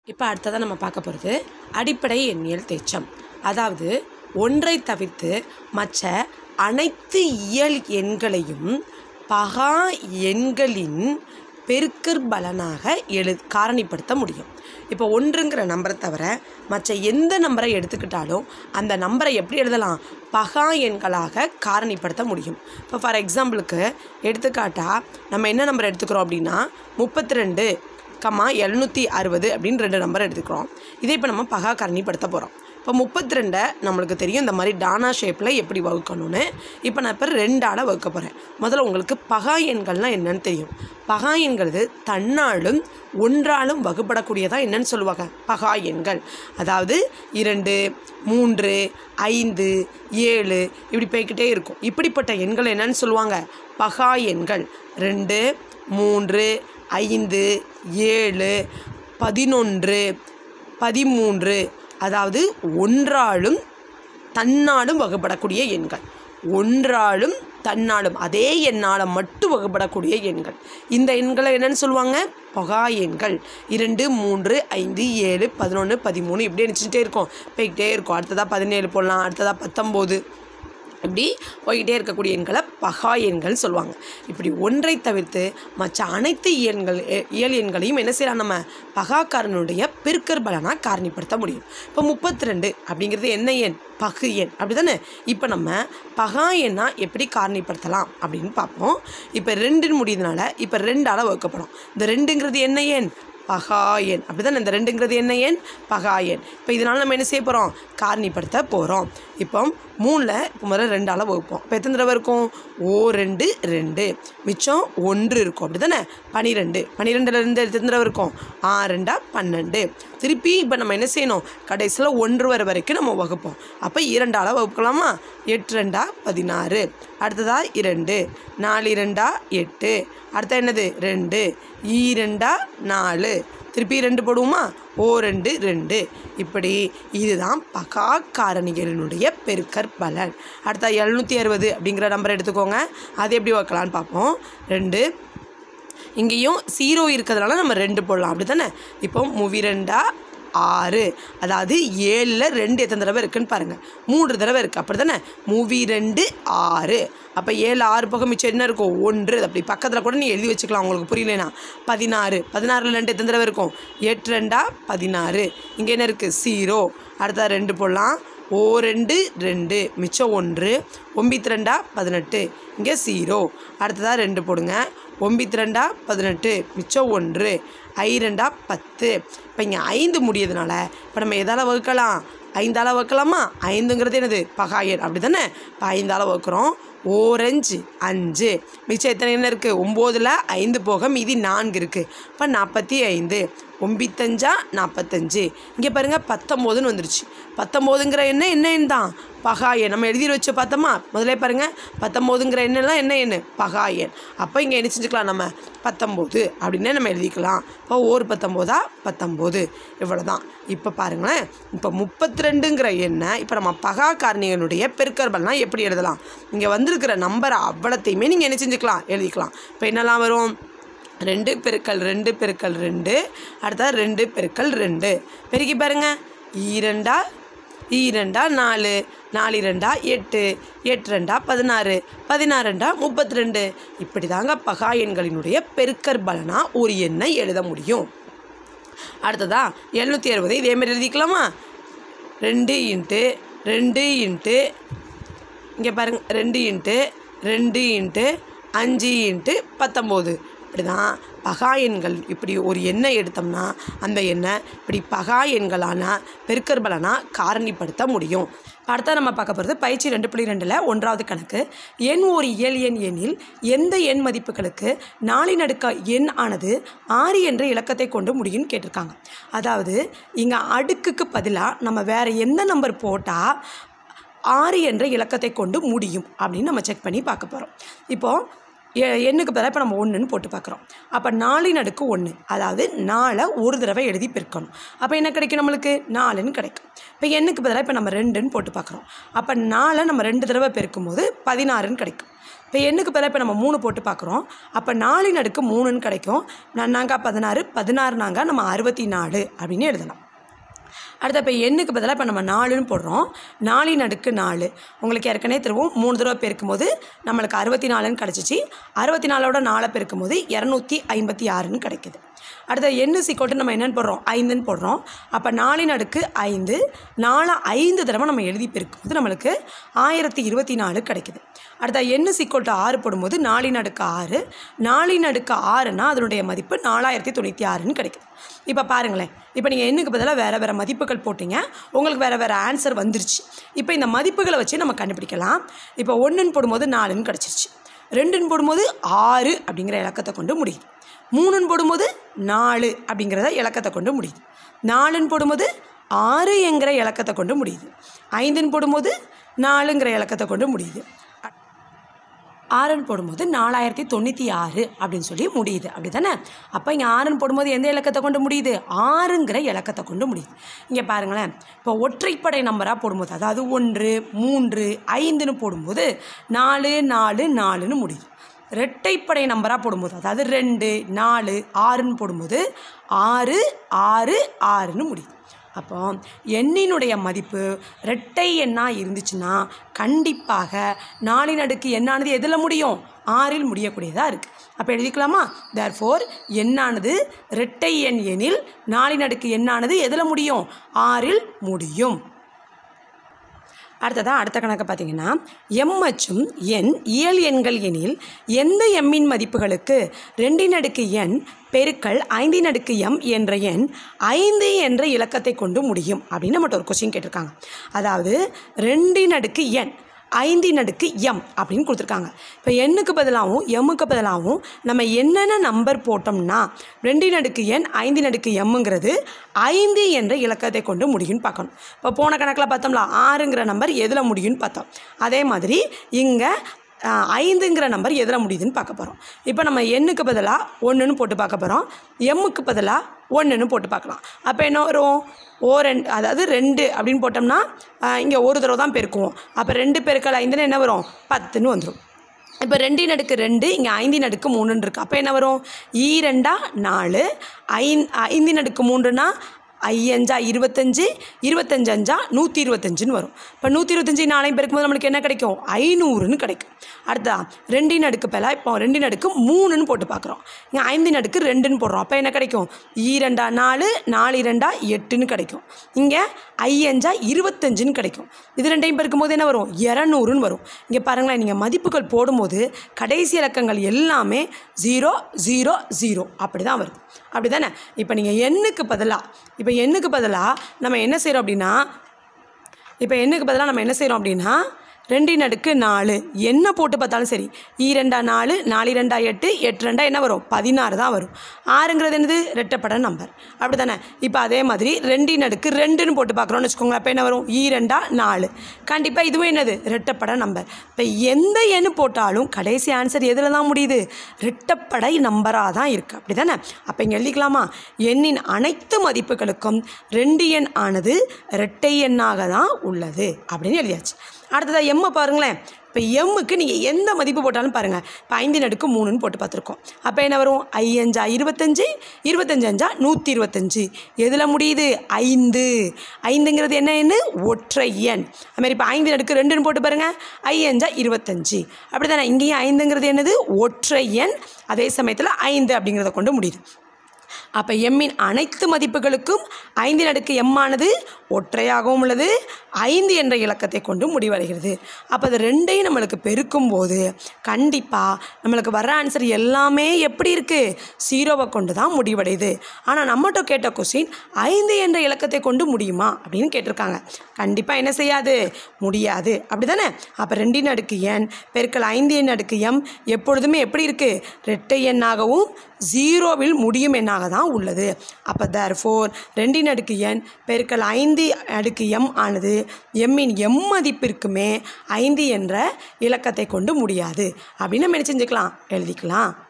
இப்போ அடுத்ததாக நம்ம பார்க்க போகிறது அடிப்படை எண்ணியல் தேற்றம் அதாவது ஒன்றை தவிர்த்து மற்ற அனைத்து இயல் எண்களையும் பகா எண்களின் பெருக்கற்பலனாக எழு காரணிப்படுத்த முடியும் இப்போ ஒன்றுங்கிற நம்பரை தவிர மற்ற எந்த நம்பரை எடுத்துக்கிட்டாலும் அந்த நம்பரை எப்படி எழுதலாம் பகா எண்களாக காரணிப்படுத்த முடியும் இப்போ ஃபார் எக்ஸாம்பிளுக்கு எடுத்துக்காட்டாக நம்ம என்ன நம்பர் எடுத்துக்கிறோம் அப்படின்னா முப்பத்தி ரெண்டு கம்மா எழுநூற்றி அறுபது அப்படின்னு ரெண்டு நம்பர் எடுத்துக்கிறோம் இதே இப்போ நம்ம பகா காரணிப்படுத்த போகிறோம் இப்போ முப்பத்தி ரெண்டை நம்மளுக்கு தெரியும் இந்த மாதிரி டானா ஷேப்பில் எப்படி வகுக்கணும்னு இப்போ நான் இப்போ ரெண்டால் வகுக்க போகிறேன் முதல்ல உங்களுக்கு பகா எண்கள்னால் என்னன்னு தெரியும் பகா எண்கிறது தன்னாலும் ஒன்றாலும் வகுப்படக்கூடியதாக என்னன்னு சொல்லுவாங்க பகா எண்கள் அதாவது இரண்டு மூன்று ஐந்து ஏழு இப்படி போய்க்கிட்டே இருக்கும் இப்படிப்பட்ட எண்கள் என்னன்னு சொல்லுவாங்க பகா எண்கள் ரெண்டு மூன்று ஐந்து ஏழு பதினொன்று பதிமூன்று அதாவது ஒன்றாலும் தன்னாலும் வகுப்படக்கூடிய எண்கள் ஒன்றாலும் தன்னாலும் அதே எண்ணால் மட்டும் வகுப்படக்கூடிய எண்கள் இந்த எண்களை என்னன்னு சொல்லுவாங்க பகா எண்கள் இரண்டு மூன்று ஐந்து ஏழு பதினொன்று பதிமூணு இப்படி நினச்சிட்டே இருக்கும் போய்கிட்டே இருக்கும் அடுத்ததாக பதினேழு போடலாம் அடுத்ததாக பத்தொம்போது இப்படி போய்கிட்டே இருக்கக்கூடிய எண்களை பகா எண்கள் சொல்லுவாங்க இப்படி ஒன்றை தவிர்த்து மற்ற அனைத்து எண்கள் எ- இயல் எண்களையும் என்ன செய்யலாம் நம்ம பகாக்காரனுடைய பெருக்கற் பலனாக காரணிப்படுத்த முடியும் இப்போ முப்பத்தி ரெண்டு அப்படிங்கிறது என்ன எண் பகு எண் அப்படி தானே இப்போ நம்ம பகா எண்ணா எப்படி காரணிப்படுத்தலாம் அப்படின்னு பார்ப்போம் இப்போ ரெண்டுன்னு முடியுதுனால இப்போ ரெண்டால் வகுக்கப்படும் இந்த ரெண்டுங்கிறது என்ன எண் பகா எண் அப்படி தானே இந்த ரெண்டுங்கிறது என்ன எண் பகா எண் இப்போ இதனால் நம்ம என்ன செய்ய போகிறோம் காரணிப்படுத்த போகிறோம் இப்போ மூணில் இப்போ முதல்ல ரெண்டால் வகுப்போம் இப்போ எத்தனை தடவை இருக்கும் ஓ ரெண்டு ரெண்டு மிச்சம் ஒன்று இருக்கும் அப்படி தானே பனிரெண்டு பன்னிரெண்டுலேருந்து எத்தனை தடவை இருக்கும் ஆ ரெண்டா பன்னெண்டு திருப்பி இப்போ நம்ம என்ன செய்யணும் கடைசியில் ஒன்று வரை வரைக்கும் நம்ம வகுப்போம் அப்போ இரண்டால் வகுக்கலாமா எட்டு ரெண்டா பதினாறு அடுத்ததா இரண்டு நாலு இரண்டா எட்டு அடுத்த என்னது ரெண்டு ஈ ரெண்டா நாலு திருப்பி ரெண்டு போடுவோமா ஓ ரெண்டு ரெண்டு இப்படி இதுதான் பகா காரணிகளினுடைய பெருக்கற் பலன் அடுத்த எழுநூற்றி அறுபது அப்படிங்கிற நம்பர் எடுத்துக்கோங்க அது எப்படி வைக்கலான்னு பார்ப்போம் ரெண்டு இங்கேயும் ஜீரோ இருக்கிறதுனால நம்ம ரெண்டு போடலாம் அப்படி தானே இப்போ மூவி ரெண்டா ஆறு அதாவது ஏழில் ரெண்டு எத்தனை தடவை இருக்குன்னு பாருங்கள் மூன்று தடவை இருக்குது அப்படி தானே மூவி ரெண்டு ஆறு அப்போ ஏழு ஆறு பக்கம் மிச்சம் என்ன இருக்கும் ஒன்று அப்படி பக்கத்தில் கூட நீ எழுதி வச்சுக்கலாம் உங்களுக்கு புரியலனா பதினாறு பதினாறில் ரெண்டு எத்தனை தடவை இருக்கும் எட்டு ரெண்டா பதினாறு இங்கே என்ன இருக்குது ஜீரோ அடுத்தா ரெண்டு போடலாம் ஓ ரெண்டு ரெண்டு மிச்சம் ஒன்று ஒம்பித்து ரெண்டா பதினெட்டு இங்கே ஜீரோ அடுத்ததாக ரெண்டு போடுங்க ஒம்பித்து ரெண்டா பதினெட்டு மிச்சம் ஒன்று ஐ ரெண்டா பத்து இப்போ இங்கே ஐந்து முடியதுனால இப்போ நம்ம எதால் வகுக்கலாம் ஐந்தால் வகுக்கலாமா ஐந்துங்கிறது என்னது பகாயன் அப்படி தானே இப்போ ஐந்தால் வகுக்கிறோம் ஓரஞ்சு அஞ்சு மிச்சம் எத்தனை என்ன இருக்குது ஒம்போதில் ஐந்து போக மீதி நான்கு இருக்குது இப்போ நாற்பத்தி ஐந்து ஒம்பித்தஞ்சா நாற்பத்தஞ்சு இங்கே பாருங்கள் பத்தொம்போதுன்னு வந்துருச்சு பத்தொம்போதுங்கிற எண்ணெய் என்ன எண் தான் பகாயன் நம்ம எழுதி வச்சு பார்த்தோமா முதல்ல பாருங்கள் பத்தொம்போதுங்கிற எண்ணெய்லாம் என்ன எண்ணு பகாயன் அப்போ இங்கே என்ன செஞ்சுக்கலாம் நம்ம பத்தொம்போது அப்படின்னே நம்ம எழுதிக்கலாம் இப்போ ஓர் பத்தொம்போதா பத்தொம்போது இவ்வளோ தான் இப்போ பாருங்களேன் இப்போ முப்பத்தி ரெண்டுங்கிற எண்ணெய் இப்போ நம்ம பகா காரணிகளுடைய பெருக்கற்பலனா எப்படி எழுதலாம் இங்கே வந்திருக்கிற நம்பரை அவ்வளத்தையுமே நீங்கள் என்ன செஞ்சுக்கலாம் எழுதிக்கலாம் இப்போ என்னெல்லாம் வரும் ரெண்டு பெருக்கல் ரெண்டு பெருக்கல் ரெண்டு அடுத்தது ரெண்டு பெருக்கல் ரெண்டு பெருக்கி பாருங்க ஈரெண்டா ஈரெண்டா நாலு நாலு ரெண்டா எட்டு எட்டு ரெண்டா பதினாறு பதினாறு ரெண்டா முப்பத்தி ரெண்டு இப்படி தாங்க பகா எண்களினுடைய பெருக்கற் பலனா ஒரு எண்ணை எழுத முடியும் அடுத்ததா எழுநூற்றி அறுபது இதே மாதிரி எழுதிக்கலாமா ரெண்டு இன்ட்டு ரெண்டு இன்ட்டு இங்கே பாருங்க ரெண்டு இன்ட்டு ரெண்டு இன்ட்டு அஞ்சு இன்ட்டு பத்தொம்போது இப்படி தான் பகா எண்கள் இப்படி ஒரு எண்ணெய் எடுத்தோம்னா அந்த எண்ணெய் இப்படி பகா எண்களான பெருக்கற்பலனா காரணிப்படுத்த முடியும் அடுத்த நம்ம பார்க்க போகிறது பயிற்சி ரெண்டு புள்ளி ரெண்டில் ஒன்றாவது கணக்கு எண் ஒரு இயல் எண் எண்ணில் எந்த எண் மதிப்புகளுக்கு நாலின் அடுக்க எண் ஆனது ஆறு என்ற இலக்கத்தை கொண்டு முடியும்னு கேட்டிருக்காங்க அதாவது இங்கே அடுக்குக்கு பதிலாக நம்ம வேறு எந்த நம்பர் போட்டால் ஆறு என்ற இலக்கத்தை கொண்டு முடியும் அப்படின்னு நம்ம செக் பண்ணி பார்க்க போகிறோம் இப்போது எ- எண்ணுக்கு பதிலாக இப்போ நம்ம ஒன்றுன்னு போட்டு பார்க்குறோம் அப்போ நாலின் அடுக்கு ஒன்று அதாவது நாலை ஒரு தடவை எழுதி பெருக்கணும் அப்போ என்ன கிடைக்கும் நம்மளுக்கு நாலுன்னு கிடைக்கும் இப்போ எண்ணுக்கு பதிலாக இப்போ நம்ம ரெண்டுன்னு போட்டு பார்க்குறோம் அப்போ நாலை நம்ம ரெண்டு தடவை பெருக்கும்போது பதினாறுன்னு கிடைக்கும் இப்போ எண்ணுக்கு பதிலாக இப்போ நம்ம மூணு போட்டு பார்க்குறோம் அப்போ நாலின் அடுக்கு மூணுன்னு கிடைக்கும் நன்னாங்கா பதினாறு பதினாறு நாங்கா நம்ம அறுபத்தி நாலு அப்படின்னு எழுதலாம் அடுத்து இப்போ எண்ணுக்கு பதிலாக இப்போ நம்ம நாலுன்னு போடுறோம் நாலின் அடுக்கு நாலு உங்களுக்கு ஏற்கனவே திரும்பவும் மூணு தடவை பெருக்கும் போது நம்மளுக்கு அறுபத்தி நாலுன்னு கிடச்சிச்சு அறுபத்தி நாலோட நாலை பெருக்கும் போது இரநூத்தி ஐம்பத்தி ஆறுன்னு கிடைக்குது அடுத்த எண்ணு சிக்கோட்டு நம்ம என்னன்னு போடுறோம் ஐந்துன்னு போடுறோம் அப்போ நாலின் அடுக்கு ஐந்து நாலு ஐந்து தடவை நம்ம எழுதி பெருக்கும்போது நம்மளுக்கு ஆயிரத்தி இருபத்தி நாலு கிடைக்குது அடுத்த எண்ணு சிக்கோட்டு ஆறு போடும்போது நாலின் அடுக்கு ஆறு நாலின் அடுக்கு ஆறுனா அதனுடைய மதிப்பு நாலாயிரத்தி தொண்ணூற்றி ஆறுன்னு கிடைக்குது இப்போ பாருங்களேன் இப்போ நீங்கள் எண்ணுக்கு பதிலாக வேறு வேறு மதிப்புகள் போட்டீங்க உங்களுக்கு வேறு வேறு ஆன்சர் வந்துருச்சு இப்போ இந்த மதிப்புகளை வச்சு நம்ம கண்டுபிடிக்கலாம் இப்போ ஒன்றுன்னு போடும்போது நாலுன்னு கிடச்சிருச்சு ரெண்டுன்னு போடும்போது ஆறு அப்படிங்கிற இலக்கத்தை கொண்டு முடியுது மூணுன்னு போடும்போது நாலு அப்படிங்கிறத இலக்கத்தை கொண்டு முடியுது நாலுன்னு போடும்போது ஆறு என்கிற இலக்கத்தை கொண்டு முடியுது ஐந்துன்னு போடும்போது நாலுங்கிற இலக்கத்தை கொண்டு முடியுது ஆறுன்னு போடும்போது நாலாயிரத்தி தொண்ணூற்றி ஆறு அப்படின்னு சொல்லி முடியுது அப்படி தானே அப்போ இங்கே ஆறுன்னு போடும்போது எந்த இலக்கத்தை கொண்டு முடியுது ஆறுங்கிற இலக்கத்தை கொண்டு முடியுது இங்கே பாருங்களேன் இப்போ ஒற்றைப்படை நம்பராக போடும்போது அதாவது ஒன்று மூன்று ஐந்துன்னு போடும்போது நாலு நாலு நாலுன்னு முடியுது ரெட்டைப்படை நம்பராக போடும்போது அதாவது ரெண்டு நாலு ஆறுன்னு போடும்போது ஆறு ஆறு ஆறுன்னு முடியுது அப்போ எண்ணினுடைய மதிப்பு ரெட்டை எண்ணாக இருந்துச்சுன்னா கண்டிப்பாக நாலின் அடுக்கு எண்ணானது எதில் முடியும் ஆறில் முடியக்கூடியதாக இருக்குது அப்போ எழுதிக்கலாமா தேர்ஃபோர் எண்ணானது ரெட்டை எண் எனில் நாலின் அடுக்கு எண்ணானது எதில் முடியும் ஆறில் முடியும் அடுத்ததாக அடுத்த கணக்கு பார்த்தீங்கன்னா எம் மற்றும் எண் இயல் எண்கள் எனில் எந்த எம்மின் மதிப்புகளுக்கு ரெண்டின் அடுக்கு எண் பெருக்கல் ஐந்தின் அடுக்கு எம் என்ற எண் ஐந்து என்ற இலக்கத்தை கொண்டு முடியும் அப்படின்னு நம்மகிட்ட ஒரு கொஸ்டின் கேட்டிருக்காங்க அதாவது ரெண்டின் அடுக்கு எண் ஐந்தின் அடுக்கு எம் அப்படின்னு கொடுத்துருக்காங்க இப்போ எண்ணுக்கு பதிலாகவும் எம்முக்கு பதிலாகவும் நம்ம என்னென்ன நம்பர் போட்டோம்னா ரெண்டின் அடுக்கு எண் ஐந்தின் அடுக்கு எம்முங்கிறது ஐந்து என்ற இலக்கத்தை கொண்டு முடியும்னு பார்க்கணும் இப்போ போன கணக்கில் பார்த்தோம்ல ஆறுங்கிற நம்பர் எதில் முடியும்னு பார்த்தோம் அதே மாதிரி இங்கே ஆஹ், ஐந்துங்கிற நம்பர் எதில் முடியுதுன்னு பார்க்க போகிறோம் இப்போ நம்ம எண்ணுக்கு பதிலாக ஒன்றுன்னு போட்டு பார்க்க போகிறோம் எம்முக்கு பதிலாக ஒன்றுன்னு போட்டு பார்க்கலாம் அப்போ என்ன வரும் ஓ ரெண்டு அதாவது ரெண்டு அப்படின்னு போட்டோம்னா இங்கே ஒரு தடவை தான் பெருக்குவோம் அப்போ ரெண்டு பெருக்கல் ஐந்துன்னு என்ன வரும் பத்துன்னு வந்துடும் இப்போ ரெண்டின் அடுக்கு ரெண்டு இங்கே ஐந்தின் அடுக்கு மூணுன்னு இருக்குது அப்போ என்ன வரும் ஈ ரெண்டா நாலு ஐந் ஐந்தின் அடுக்கு மூன்றுனா ஐயஞ்சா இருபத்தஞ்சு இருபத்தஞ்சு அஞ்சா நூற்றி இருபத்தஞ்சுன்னு வரும் இப்போ நூற்றி இருபத்தஞ்சி நாளையும் பெருக்கும்போது நம்மளுக்கு என்ன கிடைக்கும் ஐநூறுன்னு கிடைக்கும் அடுத்தா ரெண்டின் அடுக்கு பேல இப்போ ரெண்டின் அடுக்கு மூணுன்னு போட்டு பார்க்குறோம் இங்கே ஐந்தின் அடுக்கு ரெண்டுன்னு போடுறோம் அப்போ என்ன கிடைக்கும் ஈரெண்டா நாலு நாலு இரண்டா எட்டுன்னு கிடைக்கும் இங்கே ஐயஞ்சா இருபத்தஞ்சுன்னு கிடைக்கும் இது ரெண்டையும் பெருக்கும்போது என்ன வரும் இரநூறுன்னு வரும் இங்கே பாருங்களேன் நீங்கள் மதிப்புகள் போடும்போது கடைசி இலக்கங்கள் எல்லாமே ஜீரோ ஜீரோ ஜீரோ அப்படி தான் வருது அப்படி தானே இப்போ நீங்கள் எண்ணுக்கு பதிலாக இப்போ எண்ணுக்கு பதிலாக நம்ம என்ன செய்கிறோம் அப்படின்னா இப்போ எண்ணுக்கு பதிலாக நம்ம என்ன செய்கிறோம் அப்படின்னா ரெண்டின் அடுக்கு நாலு என்ன போட்டு பார்த்தாலும் சரி ஈரெண்டா நாலு நாலு ரெண்டா எட்டு எட்டு ரெண்டா என்ன வரும் பதினாறு தான் வரும் ஆறுங்கிறது என்னது ரெட்டப்பட நம்பர் அப்படி தானே இப்போ அதே மாதிரி ரெண்டின் அடுக்கு ரெண்டுன்னு போட்டு பார்க்குறோம்னு வச்சுக்கோங்களேன் அப்போ என்ன வரும் ஈரெண்டா நாலு கண்டிப்பாக இதுவும் என்னது ரெட்டப்பட நம்பர் இப்போ எந்த எண் போட்டாலும் கடைசி ஆன்சர் எதில் தான் முடியுது ரெட்டப்படை நம்பராக தான் இருக்குது அப்படி தானே அப்போ இங்கே எழுதிக்கலாமா எண்ணின் அனைத்து மதிப்புகளுக்கும் ரெண்டு எண் ஆனது இரட்டை எண்ணாக தான் உள்ளது அப்படின்னு எழுதியாச்சு அடுத்ததாக எம்மை பாருங்களேன் இப்போ எம்முக்கு நீங்கள் எந்த மதிப்பு போட்டாலும் பாருங்கள் இப்போ ஐந்தின் அடுக்கு மூணுன்னு போட்டு பார்த்துருக்கோம் அப்போ என்ன வரும் ஐயஞ்சா இருபத்தஞ்சு இருபத்தஞ்சு அஞ்சா நூற்றி இருபத்தஞ்சு எதில் முடியுது ஐந்து ஐந்துங்கிறது என்ன எண்ணு ஒற்றை எண் அதுமாதிரி இப்போ ஐந்தின் அடுக்கு ரெண்டுன்னு போட்டு பாருங்கள் ஐயஞ்சா இருபத்தஞ்சு அப்படி தானே இங்கேயும் ஐந்துங்கிறது என்னது ஒற்றை எண் அதே சமயத்தில் ஐந்து அப்படிங்கிறத கொண்டு முடியுது அப்போ எம்மின் அனைத்து மதிப்புகளுக்கும் ஐந்தின் அடுக்கு எம்மானது ஒற்றையாகவும் உள்ளது ஐந்து என்ற இலக்கத்தை கொண்டு முடிவடைகிறது அப்போ அது ரெண்டையும் நம்மளுக்கு பெருக்கும்போது கண்டிப்பாக நம்மளுக்கு வர ஆன்சர் எல்லாமே எப்படி இருக்குது ஜீரோவை கொண்டு தான் முடிவடையுது ஆனால் நம்மகிட்ட கேட்ட கொஸ்டின் ஐந்து என்ற இலக்கத்தை கொண்டு முடியுமா அப்படின்னு கேட்டிருக்காங்க கண்டிப்பாக என்ன செய்யாது முடியாது அப்படி தானே அப்போ ரெண்டின் அடுக்கு எண் பெருக்கல் ஐந்து எண் அடுக்கு எம் எப்பொழுதுமே எப்படி இருக்குது ரெட்டை எண்ணாகவும் ஜீரோவில் முடியும் எண்ணாக தான் தான் உள்ளது அப்போ தேர் ஃபோர் ரெண்டின் அடுக்கு என் பெருக்கல் ஐந்து அடுக்கு எம் ஆனது எம்மின் எம் மதிப்பிற்குமே ஐந்து என்ற இலக்கத்தை கொண்டு முடியாது அப்படின்னு நம்ம என்ன செஞ்சுக்கலாம் எழுதிக்கலாம்